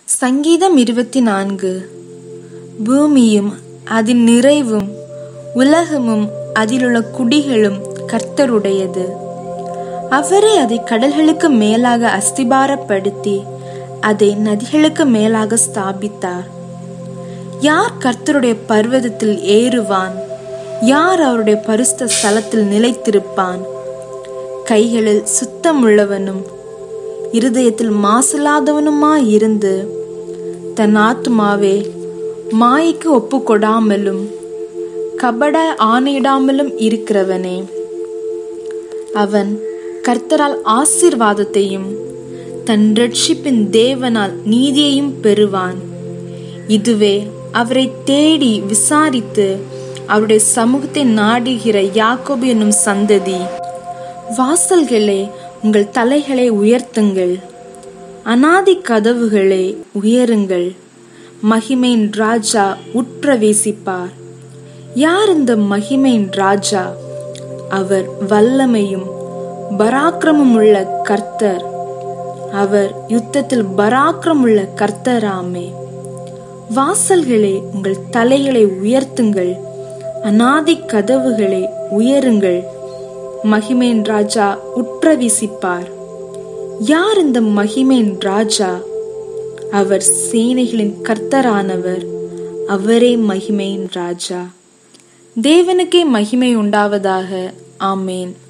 சங்கீதம் இருபத்தி நான்கு பூமியும் அதன் நிறைவும் உலகமும் அதிலுள்ள குடிகளும் கர்த்தருடையது அவரே அதை கடல்களுக்கு மேலாக அஸ்திபாரப்படுத்தி அதை நதிகளுக்கு மேலாக ஸ்தாபித்தார் யார் கர்த்தருடைய பர்வதத்தில் ஏறுவான் யார் அவருடைய பரிசுத்த ஸ்தலத்தில் நிலைத்திருப்பான் கைகளில் சுத்தமுள்ளவனும் இருதயத்தில் மாசில்லாதவனுமாய் இருந்து தன் ஆத்துமாவே மாய்க்கு ஒப்பு கொடாமலும் கபட ஆணையிடாமலும் இருக்கிறவனே அவன் கர்த்தரால் ஆசீர்வாதத்தையும் தன் ரட்சிப்பின் தேவனால் நீதியையும் பெறுவான் இதுவே அவரை தேடி விசாரித்து அவருடைய சமூகத்தை நாடுகிற யாக்கோபு என்னும் சந்ததி வாசல்களே உங்கள் தலைகளை உயர்த்துங்கள் அனாதி கதவுகளே உயருங்கள் மகிமையின் ராஜா உட்பிரவேசிப்பார் யார் இந்த மகிமையின் ராஜா அவர் வல்லமையும் பராக்கிரமும் உள்ள கர்த்தர் அவர் யுத்தத்தில் பராக்கிரமுள்ள கர்த்தராமே வாசல்களே உங்கள் தலைகளை உயர்த்துங்கள் அனாதி கதவுகளை உயருங்கள் மகிமேன் ராஜா உற்றவிசிப்பார் யார் இந்த மகிமேன் ராஜா அவர் சேனைகளின் கர்த்தரானவர் அவரே மகிமையின் ராஜா தேவனுக்கே மகிமை உண்டாவதாக ஆமேன்